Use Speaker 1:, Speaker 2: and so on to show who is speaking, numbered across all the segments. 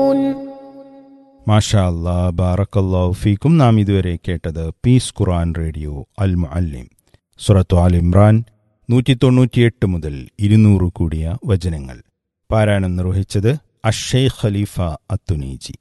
Speaker 1: മാഷാ അല്ലാ ബാറക്കല്ലാഹു ഫീക്കും നാം ഇതുവരെ കേട്ടത് Peace Quran Radio Al Muallim സുറത്തു ആൽ ഇമ്രാൻ നൂറ്റി തൊണ്ണൂറ്റിയെട്ട് മുതൽ ഇരുന്നൂറ് കൂടിയ വചനങ്ങൾ പാരായണം നിർവഹിച്ചത് അഷെയ്ഖ് ഖലീഫ അത്തുനീജി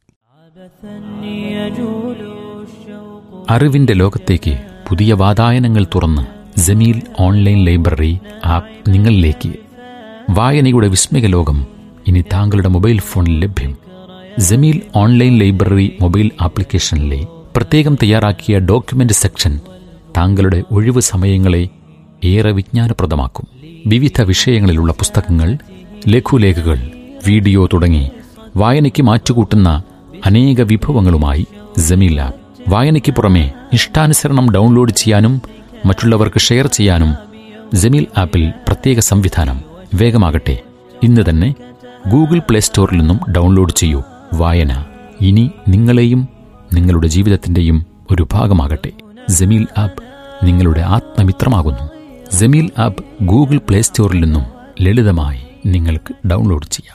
Speaker 2: അറിവിന്റെ ലോകത്തേക്ക് പുതിയ വാതായനങ്ങൾ തുറന്ന് ജമീൽ ഓൺലൈൻ ലൈബ്രറി ആപ്പ് നിങ്ങളിലേക്ക് വായനയുടെ വിസ്മയ ലോകം ഇനി താങ്കളുടെ മൊബൈൽ ഫോണിൽ ലഭ്യം ജമീൽ ഓൺലൈൻ ലൈബ്രറി മൊബൈൽ ആപ്ലിക്കേഷനിലെ പ്രത്യേകം തയ്യാറാക്കിയ ഡോക്യുമെന്റ് സെക്ഷൻ താങ്കളുടെ ഒഴിവ് സമയങ്ങളെ ഏറെ വിജ്ഞാനപ്രദമാക്കും വിവിധ വിഷയങ്ങളിലുള്ള പുസ്തകങ്ങൾ ലഘുലേഖകൾ വീഡിയോ തുടങ്ങി വായനയ്ക്ക് മാറ്റുകൂട്ടുന്ന അനേക വിഭവങ്ങളുമായി ജമീൽ ആപ്പ് വായനയ്ക്ക് പുറമെ ഇഷ്ടാനുസരണം ഡൗൺലോഡ് ചെയ്യാനും മറ്റുള്ളവർക്ക് ഷെയർ ചെയ്യാനും ജമീൽ ആപ്പിൽ പ്രത്യേക സംവിധാനം വേഗമാകട്ടെ ഇന്ന് തന്നെ ഗൂഗിൾ പ്ലേ സ്റ്റോറിൽ നിന്നും ഡൗൺലോഡ് ചെയ്യൂ വായന ഇനി നിങ്ങളെയും നിങ്ങളുടെ ജീവിതത്തിന്റെയും ഒരു ഭാഗമാകട്ടെ ജമീൽ ആപ്പ് നിങ്ങളുടെ ആത്മമിത്രമാകുന്നു ജമീൽ ആപ്പ് ഗൂഗിൾ പ്ലേ സ്റ്റോറിൽ നിന്നും ലളിതമായി നിങ്ങൾക്ക് ഡൗൺലോഡ് ചെയ്യാം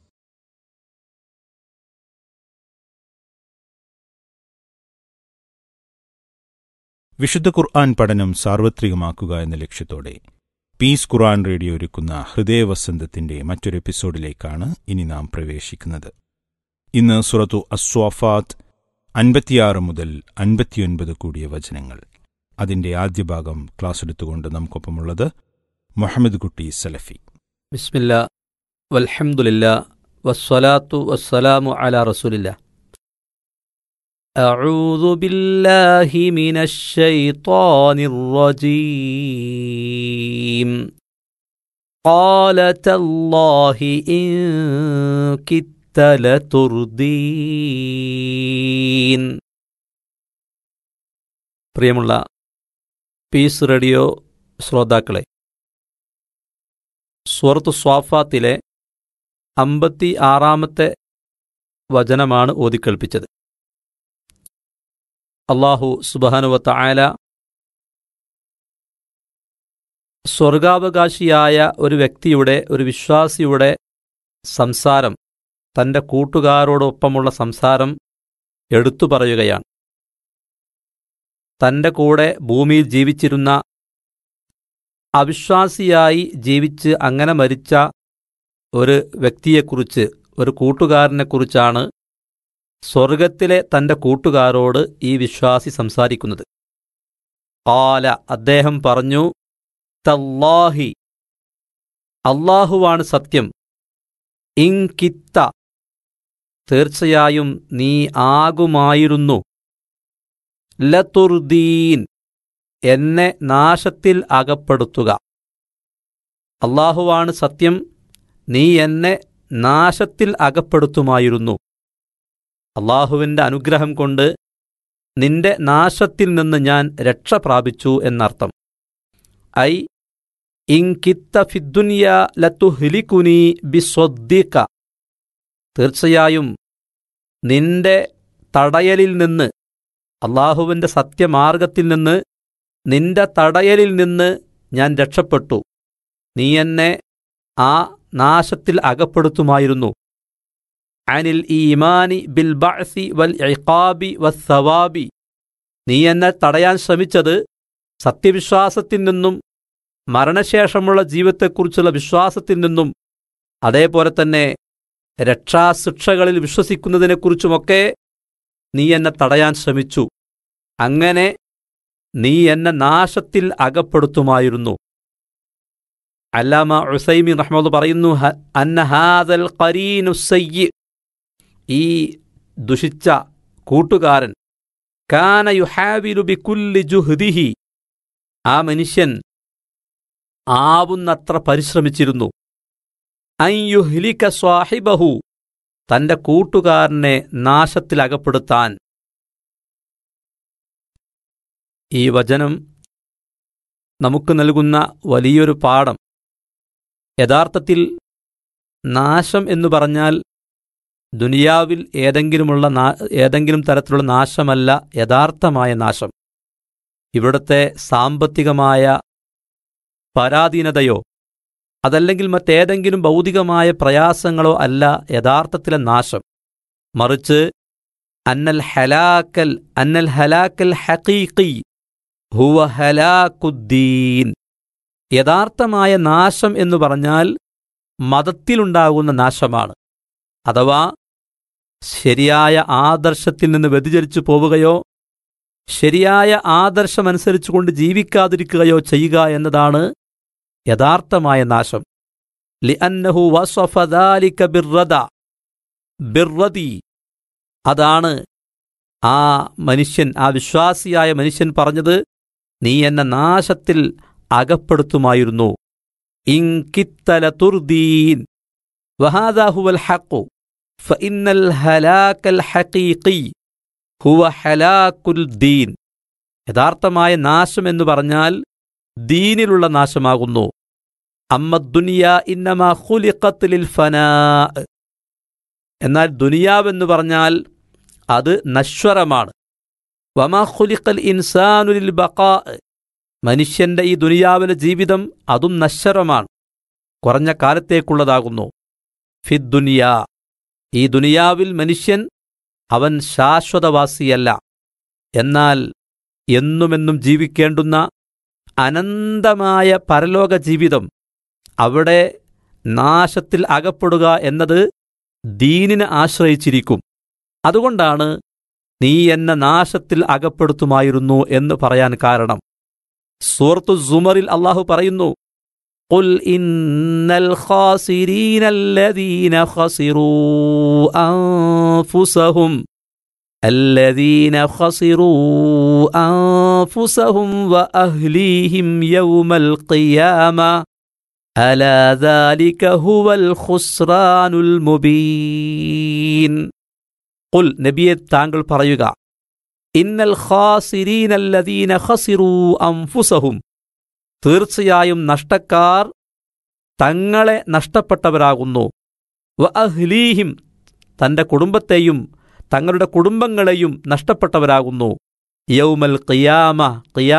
Speaker 1: വിശുദ്ധ ഖുർആൻ പഠനം സാർവത്രികമാക്കുക എന്ന ലക്ഷ്യത്തോടെ പീസ് ഖുർആൻ റേഡിയോ ഒരുക്കുന്ന ഹൃദയവസന്തത്തിന്റെ മറ്റൊരു എപ്പിസോഡിലേക്കാണ് ഇനി നാം പ്രവേശിക്കുന്നത് ഇന്ന് സുറത്തു അസ്വാഫാത്ത് അൻപത്തിയാറ് മുതൽ അൻപത്തിയൊൻപത് കൂടിയ വചനങ്ങൾ അതിന്റെ ആദ്യ ഭാഗം ക്ലാസ് എടുത്തുകൊണ്ട് നമുക്കൊപ്പമുള്ളത് മുഹമ്മദ് കുട്ടി സലഫി
Speaker 3: ബിസ്മില്ല വൽഹംദുലില്ല വസ്സലാത്തു വസ്സലാമു അലാ റസൂലില്ല أعوذ بالله من الشيطان الرجيم قال تالله إن كدت لتردين പ്രിയമുള്ള പീസ് റേഡിയോ ശ്രോതാക്കളെ സുഹൃത്ത് സ്വാഫാത്തിലെ അമ്പത്തി ആറാമത്തെ വചനമാണ് ഓതിക്കേൾപ്പിച്ചത് അള്ളാഹു സുബാനുവത്ത ആയ സ്വർഗാവകാശിയായ ഒരു വ്യക്തിയുടെ ഒരു വിശ്വാസിയുടെ സംസാരം തൻ്റെ കൂട്ടുകാരോടൊപ്പമുള്ള സംസാരം എടുത്തു പറയുകയാണ് തൻ്റെ കൂടെ ഭൂമിയിൽ ജീവിച്ചിരുന്ന അവിശ്വാസിയായി ജീവിച്ച് അങ്ങനെ മരിച്ച ഒരു വ്യക്തിയെക്കുറിച്ച് ഒരു കൂട്ടുകാരനെക്കുറിച്ചാണ് സ്വർഗത്തിലെ തൻ്റെ കൂട്ടുകാരോട് ഈ വിശ്വാസി സംസാരിക്കുന്നത് കാല അദ്ദേഹം പറഞ്ഞു തല്ലാഹി അള്ളാഹുവാണ് സത്യം ഇങ്കിത്ത തീർച്ചയായും നീ ആകുമായിരുന്നു ലതുർദീൻ എന്നെ നാശത്തിൽ അകപ്പെടുത്തുക അള്ളാഹുവാണ് സത്യം നീ എന്നെ നാശത്തിൽ അകപ്പെടുത്തുമായിരുന്നു അള്ളാഹുവിൻ്റെ അനുഗ്രഹം കൊണ്ട് നിന്റെ നാശത്തിൽ നിന്ന് ഞാൻ രക്ഷ പ്രാപിച്ചു എന്നർത്ഥം ഐ ഇങ്കിത്ത ഫിദ്ദുനിയ ലത്തുഹിലിക്കുനി ബിസ്വദ്ദീക്ക തീർച്ചയായും നിന്റെ തടയലിൽ നിന്ന് അള്ളാഹുവിൻ്റെ സത്യമാർഗത്തിൽ നിന്ന് നിന്റെ തടയലിൽ നിന്ന് ഞാൻ രക്ഷപ്പെട്ടു നീ എന്നെ ആ നാശത്തിൽ അകപ്പെടുത്തുമായിരുന്നു അനിൽ ഈമാനി ബിൽ ബഅസി വൽ ഇഖാബി വസ്സവാബി നീ എന്നെ തടയാൻ ശ്രമിച്ചത് സത്യവിശ്വാസത്തിൽ നിന്നും മരണശേഷമുള്ള ജീവിതത്തെക്കുറിച്ചുള്ള വിശ്വാസത്തിൽ നിന്നും അതേപോലെ തന്നെ രക്ഷാശിക്ഷകളിൽ വിശ്വസിക്കുന്നതിനെക്കുറിച്ചുമൊക്കെ നീ എന്നെ തടയാൻ ശ്രമിച്ചു അങ്ങനെ നീ എന്നെ നാശത്തിൽ അകപ്പെടുത്തുമായിരുന്നു അല്ലാമ ഉസൈമി റഹ്മദ് പറയുന്നു അന്ന ഹാദൽ ഖരീനുസയ്യി ഈ ദുഷിച്ച കൂട്ടുകാരൻ കാന യുഹാവിലു ബിക്കുല്ലി ജുഹ്ദിഹി ആ മനുഷ്യൻ ആവുന്നത്ര പരിശ്രമിച്ചിരുന്നു അയ്യുഹ്ലിക സ്വാഹിബഹു തന്റെ കൂട്ടുകാരനെ നാശത്തിലകപ്പെടുത്താൻ ഈ വചനം നമുക്ക് നൽകുന്ന വലിയൊരു പാഠം യഥാർത്ഥത്തിൽ നാശം എന്നു പറഞ്ഞാൽ ദുനിയാവിൽ ഏതെങ്കിലുമുള്ള ഏതെങ്കിലും തരത്തിലുള്ള നാശമല്ല യഥാർത്ഥമായ നാശം ഇവിടുത്തെ സാമ്പത്തികമായ പരാധീനതയോ അതല്ലെങ്കിൽ മറ്റേതെങ്കിലും ഭൗതികമായ പ്രയാസങ്ങളോ അല്ല യഥാർത്ഥത്തിലെ നാശം മറിച്ച് അന്നൽ ഹലാക്കൽ അന്നൽ ഹലാക്കൽ ഹഖീഖി ഹുവ ഹലാക്കുദ്ദീൻ യഥാർത്ഥമായ നാശം എന്ന് പറഞ്ഞാൽ മതത്തിലുണ്ടാകുന്ന നാശമാണ് അഥവാ ശരിയായ ആദർശത്തിൽ നിന്ന് വ്യതിചലിച്ചു പോവുകയോ ശരിയായ ആദർശമനുസരിച്ചുകൊണ്ട് ജീവിക്കാതിരിക്കുകയോ ചെയ്യുക എന്നതാണ് യഥാർത്ഥമായ നാശം ലിഅന്നഹു വസഫ ദാലിക ബിർറദ ബിർറദി അതാണ് ആ മനുഷ്യൻ ആ വിശ്വാസിയായ മനുഷ്യൻ പറഞ്ഞത് നീ എന്നെ നാശത്തിൽ അകപ്പെടുത്തുമായിരുന്നു ഇങ്കിത്തല തുർദീൻ വഹാദാ ഹുവൽ ഹഖു ഫഇന്നൽ ഹലാക്കൽ ഹഖീഖി ഹുവ ഹലാക്കുൽ ദീൻ യഥാർത്ഥമായ നാശം എന്ന് പറഞ്ഞാൽ ദീനിലുള്ള നാശമാകുന്നു അമ്മ ദുനിയ ഇന്നമാ ഖുലിഖത്ത് ലിൽ ഫനാ എന്നാൽ ദുനിയാവെന്ന് പറഞ്ഞാൽ അത് നശ്വരമാണ് വമാ ഖുലിഖൽ ഇൻസാനുലിൽ ബഖാ മനുഷ്യന്റെ ഈ ദുനിയാവിലെ ജീവിതം അതും നശ്വരമാണ് കുറഞ്ഞ കാലത്തേക്കുള്ളതാകുന്നു ഫിദ്ദുനിയ ഈ ദുനിയാവിൽ മനുഷ്യൻ അവൻ ശാശ്വതവാസിയല്ല എന്നാൽ എന്നുമെന്നും ജീവിക്കേണ്ടുന്ന അനന്തമായ പരലോക ജീവിതം അവിടെ നാശത്തിൽ അകപ്പെടുക എന്നത് ദീനിനെ ആശ്രയിച്ചിരിക്കും അതുകൊണ്ടാണ് നീ എന്നെ നാശത്തിൽ അകപ്പെടുത്തുമായിരുന്നു എന്ന് പറയാൻ കാരണം സൂറത്തു സുമറിൽ അള്ളാഹു പറയുന്നു قل إن الخاسرين الذين خسروا أنفسهم الذين خسروا أنفسهم وأهليهم يوم القيامة ألا ذلك هو الخسران المبين قل നബിയെ താങ്കൾ പറയുക ഇന്നൽ ഖാസിരീനല്ലദീന ഖസിറൂ അംഫുസഹും തീർച്ചയായും നഷ്ടക്കാർ തങ്ങളെ നഷ്ടപ്പെട്ടവരാകുന്നു വ അഹ്ലീഹിം തന്റെ കുടുംബത്തെയും തങ്ങളുടെ കുടുംബങ്ങളെയും നഷ്ടപ്പെട്ടവരാകുന്നു യൗമൽ ഖിയാമ ഖിയാ